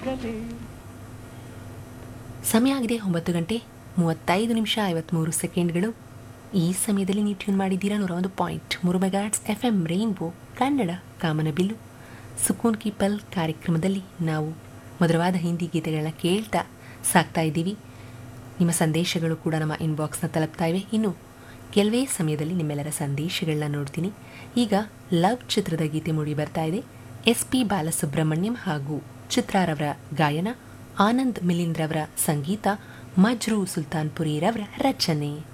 ಸಿಗಲಿ ಸಮಯ ಆಗಿದೆ ಒಂಬತ್ತು ಗಂಟೆ ಮೂವತ್ತೈದು ನಿಮಿಷ ಐವತ್ತ್ಮೂರು ಸೆಕೆಂಡ್ಗಳು ಈ ಸಮಯದಲ್ಲಿ ನೀವು ಟ್ಯೂನ್ ಮಾಡಿದ್ದೀರಾ ನೂರ ಒಂದು ಪಾಯಿಂಟ್ ಮೂರು megahertz F M rainbow Kannada ಕಾಮನಬಿಲ್ಲು ಸುಕೂನ್ ಕಿ ಪಲ್ ಕಾರ್ಯಕ್ರಮದಲ್ಲಿ ನಾವು ಮಧುರವಾದ ಹಿಂದಿ ಗೀತೆಗಳನ್ನ ಕೇಳ್ತಾ ಸಾಕ್ತಾ ಇದ್ದೀವಿ ನಿಮ್ಮ ಸಂದೇಶಗಳು ಕೂಡ ನಮ್ಮ ಇನ್ಬಾಕ್ಸ್ನ ತಲುಪ್ತಾ ಇವೆ ಇನ್ನು ಕೆಲವೇ ಸಮಯದಲ್ಲಿ ನಿಮ್ಮೆಲ್ಲರ ಸಂದೇಶಗಳನ್ನ ನೋಡ್ತೀನಿ ಈಗ ಲವ್ ಚಿತ್ರದ ಗೀತೆ ಮೂಡಿ ಬರ್ತಾ ಇದೆ ಎಸ್ ಪಿ ಬಾಲಸುಬ್ರಹ್ಮಣ್ಯಂ ಹಾಗೂ ಚಿತ್ರಾರವರ ಗಾಯನ ಆನಂದ್ ಮಿಲಿಂದ್ರವರ ಸಂಗೀತ ಮಜ್ರೂ ಸುಲ್ತಾನ್ಪುರಿರವರ ರಚನೆ